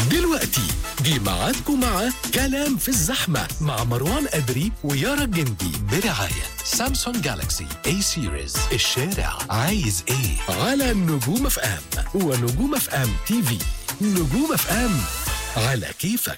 دلوقتي جه ميعادكم مع كلام في الزحمة مع مروان أدري ويارا الجندي برعاية سامسونج جالاكسي اي سيريز الشارع عايز ايه على نجوم اف ام ونجوم اف ام تي في نجوم اف ام على كيفك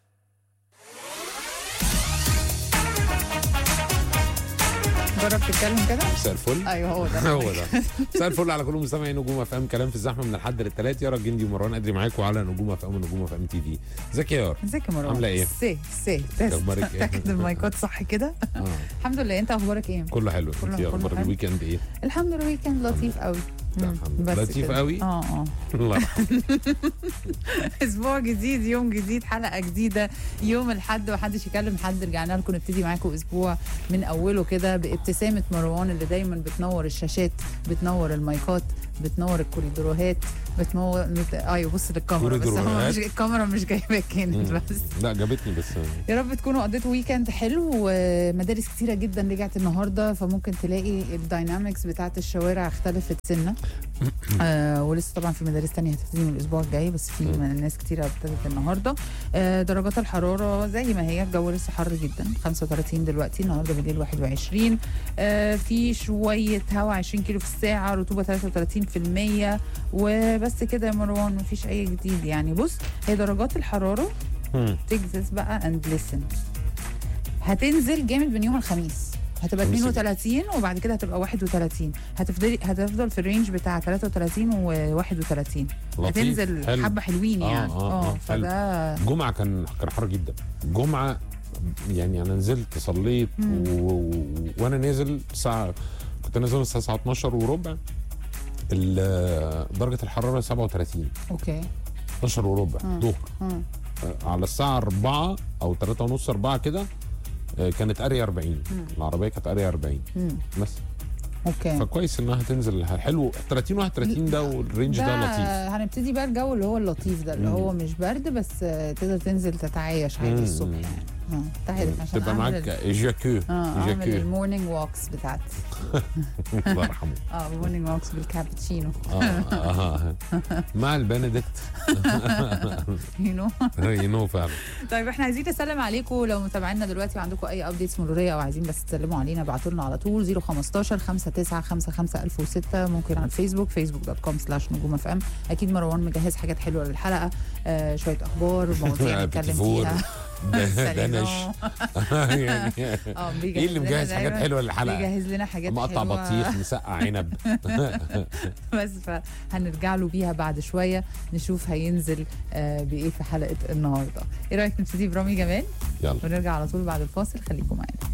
جرب تتكلم كده مساء الفل ايوه هو ده هو ده مساء الفل على كل مستمعي نجوم اف ام كلام في الزحمه من الحد للثلاث يارا الجندي ومروان ادري معاكم على نجوم اف ام ونجوم اف ام تي في ازيك يا يارا ازيك يا مروان عاملة إيه؟ سي سي تست أخبارك إيه؟ تاكد المايكات صح كده آه. الحمد لله انت اخبارك ايه كله حلو كله- انت كله اخبار حلو. الويكند ايه الحمد لله كان لطيف قوي لا، مم، الحمد لله. بس لطيف كده. قوي؟ اه اه الله يرحمه. اسبوع جديد يوم جديد حلقه جديده يوم الاحد ومحدش يكلم حد رجعنا لكم نبتدي معاكم اسبوع من اوله كده بابتسامه مروان اللي دايما بتنور الشاشات بتنور المايكات بتنور الكوريدوروهات بتنور بت... ايوه بص للكاميرا بس هو كوريدوروهات؟ مش الكاميرا مش جايباك هنا مم. بس لا جابتني بس يا رب تكونوا قضيتوا ويكند حلو ومدارس كتيره جدا رجعت النهارده فممكن تلاقي الداينامكس بتاعت الشوارع اختلفت سنه آه ولسه طبعا في مدارس تانية هتبتدي من الاسبوع الجاي بس في مم. ناس كتيره ابتدت النهارده آه درجات الحراره زي ما هي الجو لسه حر جدا 35 دلوقتي النهارده بالليل 21 آه في شويه هواء 20 كيلو في الساعه رطوبه 33% وبس كده يا مروان مفيش اي جديد يعني بص هي درجات الحراره مم. تكزس بقى اند ليسن هتنزل جامد من يوم الخميس هتبقى خميس 32 وبعد كده هتبقى 31 هتفضل هتفضل في الرينج بتاع 33 و 31 لطيف. هتنزل حلو. حبه حلوين آه، يعني آه، آه، حلو. فده الجمعه كان كان حر جدا الجمعه يعني انا نزلت صليت مم. و... و... وانا نازل الساعه كنت نازل الساعه 12 وربع ال- درجه الحراره 37 اوكي 12 وربع مم. ظهر مم. على الساعه 4 او 3 ونص 4 كده آه، كانت قاريه 40 مم. العربيه كانت قاريه 40 مم. بس اوكي فكويس انها تنزل حلو 30 31 ده والرينج ده, لطيف هنبتدي بقى الجو اللي هو اللطيف ده اللي مم. هو مش برد بس آه، تقدر تنزل تتعايش عادي مم. الصبح يعني اه تعالى عشان تبقى أعمل معاك ال- جاكو اه اعمل جاكو المورنينج ووكس بتاعتي الله يرحمه اه مورنينج ووكس بالكابتشينو آه، آه. مع البنديكت يو نو يو نو فعلا طيب احنا عايزين نسلم عليكم لو متابعينا دلوقتي وعندكم اي ابديتس مروريه او عايزين بس تسلموا علينا ابعتوا لنا على طول 015 5955 1006 ممكن على الفيسبوك فيسبوك دوت كوم سلاش نجوم اف ام اكيد مروان مجهز حاجات حلوه للحلقه آه شويه اخبار مواضيع نتكلم بيتيفور. فيها ده- دنش سليمو. يعني اه بيجهز ايه اللي لنا مجهز حاجات دايماً- حلوه للحلقه بيجهز لنا حاجات مقطع حلوة. بطيخ مسقع عنب بس فهنرجع له بيها بعد شويه نشوف هينزل آه بايه في حلقه النهارده ايه رايك نبتدي برامي جمال يلا ونرجع على طول بعد الفاصل خليكم معانا